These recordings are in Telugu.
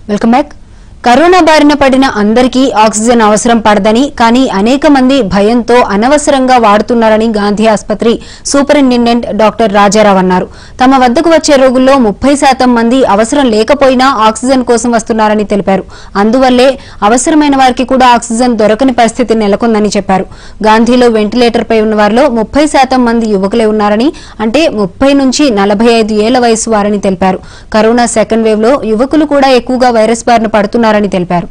వెల్కమ్ బ్యాక్ కరోనా బారిన పడిన అందరికీ ఆక్సిజన్ అవసరం పడదని కానీ అనేక మంది భయంతో అనవసరంగా వాడుతున్నారని గాంధీ ఆసుపత్రి సూపరింటెండెంట్ డాక్టర్ రాజారావు అన్నారు తమ వద్దకు వచ్చే రోగుల్లో ముప్పై శాతం మంది అవసరం లేకపోయినా ఆక్సిజన్ కోసం వస్తున్నారని తెలిపారు అందువల్లే అవసరమైన వారికి కూడా ఆక్సిజన్ దొరకని పరిస్థితి నెలకొందని చెప్పారు గాంధీలో వెంటిలేటర్ పై ఉన్న వారిలో ముప్పై శాతం మంది యువకులే ఉన్నారని అంటే ముప్పై నుంచి నలభై ఐదు ఏళ్ల వయసు వారని తెలిపారు కరోనా సెకండ్ వేవ్ లో యువకులు కూడా ఎక్కువగా వైరస్ బారిన పడుతున్నారని తెలిపారు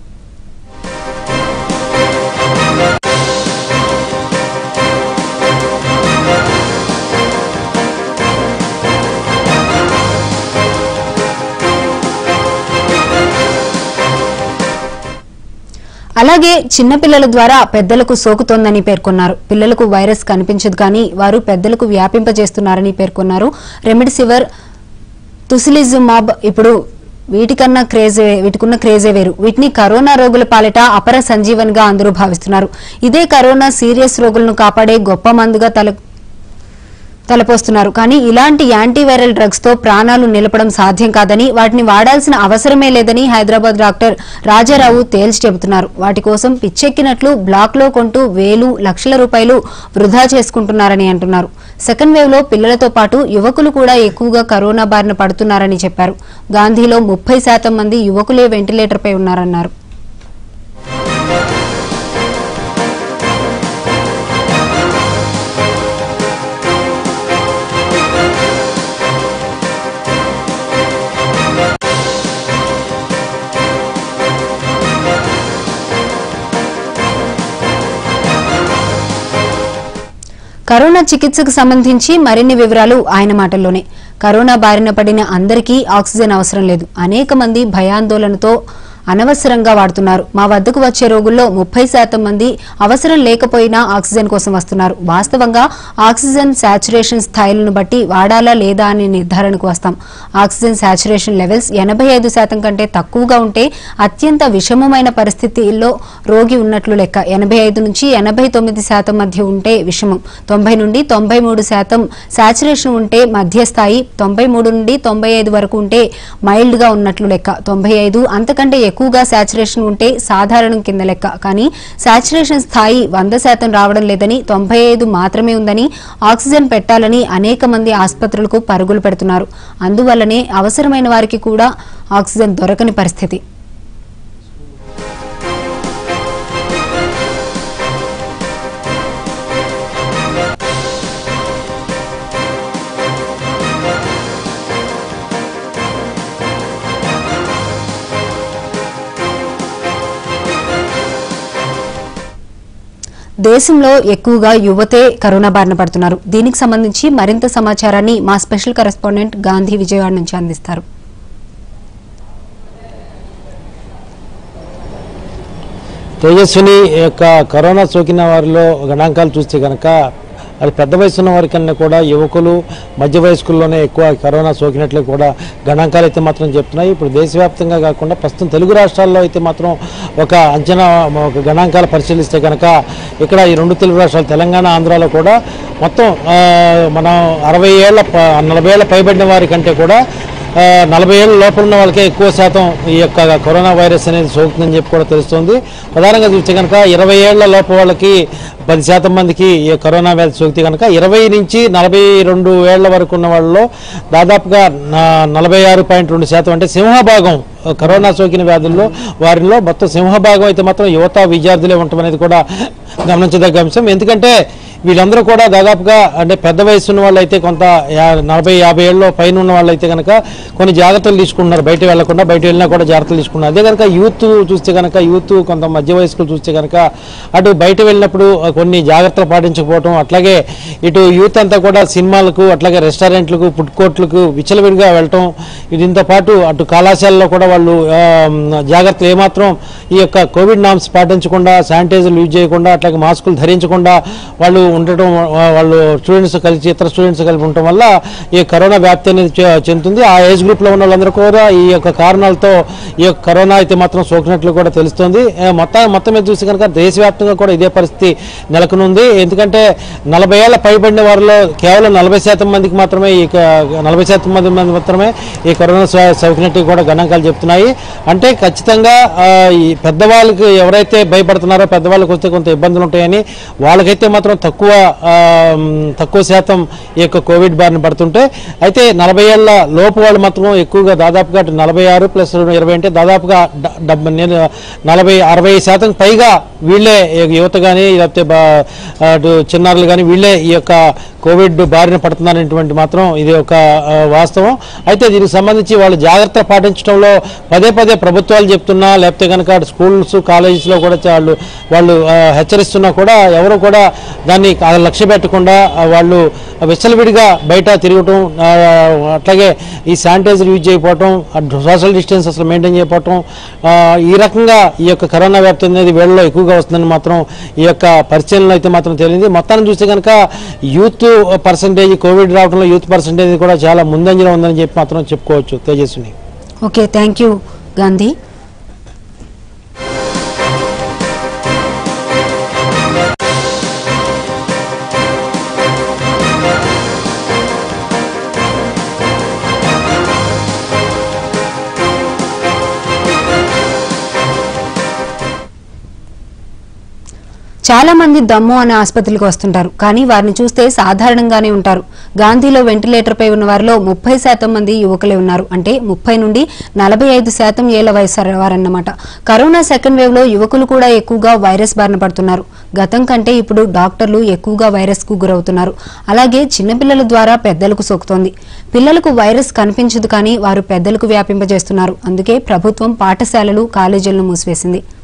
అలాగే చిన్నపిల్లల ద్వారా పెద్దలకు సోకుతోందని పేర్కొన్నారు పిల్లలకు వైరస్ కనిపించదు కానీ వారు పెద్దలకు వ్యాపింపజేస్తున్నారని పేర్కొన్నారు రెమిడిసివర్ తుసిలిజుమాబ్ ఇప్పుడు వీటికన్నా క్రేజే వీటికున్న క్రేజే వేరు వీటిని కరోనా రోగుల పాలిట అపర సంజీవన్గా అందరూ భావిస్తున్నారు ఇదే కరోనా సీరియస్ రోగులను కాపాడే గొప్ప మందుగా తల తలపోస్తున్నారు కానీ ఇలాంటి యాంటీవైరల్ డ్రగ్స్ తో ప్రాణాలు నిలపడం సాధ్యం కాదని వాటిని వాడాల్సిన అవసరమే లేదని హైదరాబాద్ డాక్టర్ రాజారావు తేల్చి చెబుతున్నారు వాటి కోసం పిచ్చెక్కినట్లు బ్లాక్ లో కొంటూ వేలు లక్షల రూపాయలు వృధా చేసుకుంటున్నారని అంటున్నారు సెకండ్ వేవ్ లో పిల్లలతో పాటు యువకులు కూడా ఎక్కువగా కరోనా బారిన పడుతున్నారని చెప్పారు గాంధీలో ముప్పై శాతం మంది యువకులే వెంటిలేటర్ పై ఉన్నారన్నారు కరోనా చికిత్సకు సంబంధించి మరిన్ని వివరాలు ఆయన మాటల్లోనే కరోనా బారిన పడిన అందరికీ ఆక్సిజన్ అవసరం లేదు అనేక మంది భయాందోళనతో అనవసరంగా వాడుతున్నారు మా వద్దకు వచ్చే రోగుల్లో ముప్పై శాతం మంది అవసరం లేకపోయినా ఆక్సిజన్ కోసం వస్తున్నారు వాస్తవంగా ఆక్సిజన్ శాచురేషన్ స్థాయిలను బట్టి వాడాలా లేదా అనే నిర్ధారణకు వస్తాం ఆక్సిజన్ శాచురేషన్ లెవెల్స్ ఎనభై ఐదు శాతం కంటే తక్కువగా ఉంటే అత్యంత విషమమైన పరిస్థితిలో రోగి ఉన్నట్లు లెక్క ఎనభై ఐదు నుంచి ఎనభై తొమ్మిది శాతం మధ్య ఉంటే విషమం తొంభై నుండి తొంభై మూడు శాతం శాచురేషన్ ఉంటే మధ్య స్థాయి తొంభై మూడు నుండి తొంభై ఐదు వరకు ఉంటే మైల్డ్ గా ఉన్నట్లు లెక్క తొంభై ఐదు అంతకంటే ఎక్కువగా శాచురేషన్ ఉంటే సాధారణం కింద లెక్క కానీ శాచురేషన్ స్థాయి వంద శాతం రావడం లేదని తొంభై ఐదు మాత్రమే ఉందని ఆక్సిజన్ పెట్టాలని అనేక మంది ఆసుపత్రులకు పరుగులు పెడుతున్నారు అందువల్లనే అవసరమైన వారికి కూడా ఆక్సిజన్ దొరకని పరిస్థితి దేశంలో ఎక్కువగా యువతే కరోనా బారిన పడుతున్నారు దీనికి సంబంధించి మరింత సమాచారాన్ని మా స్పెషల్ కరెస్పాండెంట్ గాంధీ విజయవాడ నుంచి అందిస్తారు తేజస్విని యొక్క కరోనా సోకిన వారిలో గణాంకాలు చూస్తే కనుక అది పెద్ద వయసు ఉన్న వారికన్నా కూడా యువకులు మధ్య వయస్కుల్లోనే ఎక్కువ కరోనా సోకినట్లు కూడా గణాంకాలు అయితే మాత్రం చెప్తున్నాయి ఇప్పుడు దేశవ్యాప్తంగా కాకుండా ప్రస్తుతం తెలుగు రాష్ట్రాల్లో అయితే మాత్రం ఒక అంచనా ఒక గణాంకాలు పరిశీలిస్తే కనుక ఇక్కడ ఈ రెండు తెలుగు రాష్ట్రాలు తెలంగాణ ఆంధ్రాలో కూడా మొత్తం ఆ, మనం అరవై ఏళ్ళ ప- నలభై ఏళ్ళ పైబడిన వారి కంటే కూడా ఆ, నలభై ఏళ్ళ లోపల ఉన్న వాళ్ళకే ఎక్కువ శాతం ఈ యొక్క కరోనా వైరస్ అనేది సోకుతుందని చెప్పి కూడా తెలుస్తుంది ప్రధానంగా చూస్తే కనుక ఇరవై ఏళ్ల లోపు వాళ్ళకి పది శాతం మందికి ఈ కరోనా వ్యాధి సోకితే కనుక ఇరవై నుంచి నలభై రెండు ఏళ్ల వరకు ఉన్న వాళ్ళలో దాదాపుగా నా- నలభై ఆరు పాయింట్ రెండు శాతం అంటే సింహభాగం ఆ, కరోనా సోకిన వ్యాధుల్లో వారిలో మొత్తం సింహభాగం అయితే మాత్రం యువత విద్యార్థులే ఉండటం అనేది కూడా గమనించదగ్గ అంశం ఎందుకంటే వీళ్ళందరూ కూడా దాదాపుగా అంటే పెద్ద వయసు ఉన్న వాళ్ళు అయితే కొంత యా- నలభై యాభై ఏళ్ళలో పైన ఉన్న వాళ్ళు అయితే కనుక కొన్ని జాగ్రత్తలు తీసుకుంటున్నారు బయట వెళ్లకుండా బయట వెళ్ళినా కూడా జాగ్రత్తలు తీసుకున్నారు అదే కనుక యూత్ చూస్తే కనుక యూత్ కొంత మధ్య వయస్కులు చూస్తే కనుక అటు బయట వెళ్ళినప్పుడు ఆ, కొన్ని జాగ్రత్తలు పాటించకపోవడం అట్లాగే ఇటు యూత్ అంతా కూడా సినిమాలకు అట్లాగే రెస్టారెంట్లకు ఫుడ్ కోర్ట్లకు విచ్చలవిడిగా వెళ్ళటం దీంతో పాటు అటు కళాశాలలో కూడా వాళ్ళు ఆ, జాగ్రత్తలు ఏమాత్రం ఈ యొక్క కోవిడ్ నామ్స్ పాటించకుండా శానిటైజర్లు యూజ్ చేయకుండా అట్లాగే మాస్కులు ధరించకుండా వాళ్ళు ఉండటం వా- వాళ్ళు స్టూడెంట్స్ కలిసి ఇతర స్టూడెంట్స్ కలిపి ఉండటం వల్ల ఈ కరోనా వ్యాప్తి అనేది చె- చెందుతుంది ఆ ఏజ్ గ్రూప్లో ఉన్న వాళ్ళందరూ కూడా ఈ యొక్క కారణాలతో ఈ యొక్క కరోనా అయితే మాత్రం సోకినట్లు కూడా తెలుస్తుంది ఏ, మొత్తం మొత్తం మీద చూసి కనుక దేశవ్యాప్తంగా కూడా ఇదే పరిస్థితి నెలకొనుంది ఎందుకంటే నలభై ఏళ్ల పైబడిన వారిలో కేవలం నలభై శాతం మందికి మాత్రమే ఈ క- నలభై శాతం మంది మంది మాత్రమే ఈ కరోనా సో- సోకినట్టు కూడా గణాంకాలు చెప్తున్నాయి అంటే ఖచ్చితంగా ఆ, ఈ పెద్దవాళ్ళకి ఎవరైతే భయపడుతున్నారో పెద్దవాళ్ళకి వస్తే కొంత ఇబ్బందులు ఉంటాయని వాళ్ళకైతే మాత్రం తక్కువ ఆ, మ్, తక్కువ శాతం ఈ యొక్క కోవిడ్ బారిన పడుతుంటే అయితే నలభై ఏళ్ళ లోపు వాళ్ళు మాత్రం ఎక్కువగా దాదాపుగా అటు నలభై ఆరు ప్లస్ ఇరవై అంటే దాదాపుగా డ- డెబ్బై నేను నలభై అరవై శాతం పైగా వీళ్ళే ఈ యువత కానీ లేకపోతే బా- అటు చిన్నారులు కానీ వీళ్ళే ఈ యొక్క కోవిడ్ బారిన పడుతున్నారనేటువంటి మాత్రం ఇది ఒక ఆ, వాస్తవం అయితే దీనికి సంబంధించి వాళ్ళు జాగ్రత్త పాటించడంలో పదే పదే ప్రభుత్వాలు చెప్తున్నా లేకపోతే కనుక అటు స్కూల్స్ కాలేజెస్లో కూడా వాళ్ళు వాళ్ళు ఆ, హెచ్చరిస్తున్నా కూడా ఎవరు కూడా దాన్ని ఆ లక్ష్య పెట్టకుండా ఆ, వాళ్ళు విచ్చలవిడిగా బయట తిరగటం ఆ, అట్లాగే ఈ శానిటైజర్ యూజ్ చేయకపోవటం సోషల్ డిస్టెన్స్ అసలు మెయింటైన్ చేయకపోవటం ఆ, ఈ రకంగా ఈ యొక్క కరోనా వ్యాప్తి అనేది వేళలో ఎక్కువగా వస్తుందని మాత్రం ఈ యొక్క పరిశీలన అయితే మాత్రం తెలియదు మొత్తాన్ని చూస్తే కనుక యూత్ పర్సంటేజ్ కోవిడ్ రావడంలో యూత్ పర్సంటేజ్ కూడా చాలా ముందంజలో ఉందని చెప్పి మాత్రం చెప్పుకోవచ్చు Tejaswini okay thank you Gandhi చాలా మంది దమ్ము అనే ఆసుపత్రికి వస్తుంటారు కానీ వారిని చూస్తే సాధారణంగానే ఉంటారు గాంధీలో వెంటిలేటర్ పై ఉన్న వారిలో ముప్పై శాతం మంది యువకులే ఉన్నారు అంటే ముప్పై నుండి నలభై ఐదు శాతం ఏళ్ల వయసు వారన్నమాట కరోనా సెకండ్ వేవ్ లో యువకులు కూడా ఎక్కువగా వైరస్ బారిన పడుతున్నారు గతం కంటే ఇప్పుడు డాక్టర్లు ఎక్కువగా వైరస్ కు గురవుతున్నారు అలాగే చిన్నపిల్లల ద్వారా పెద్దలకు సోకుతోంది పిల్లలకు వైరస్ కనిపించదు కానీ వారు పెద్దలకు వ్యాపింపజేస్తున్నారు అందుకే ప్రభుత్వం పాఠశాలలు కాలేజీలను మూసివేసింది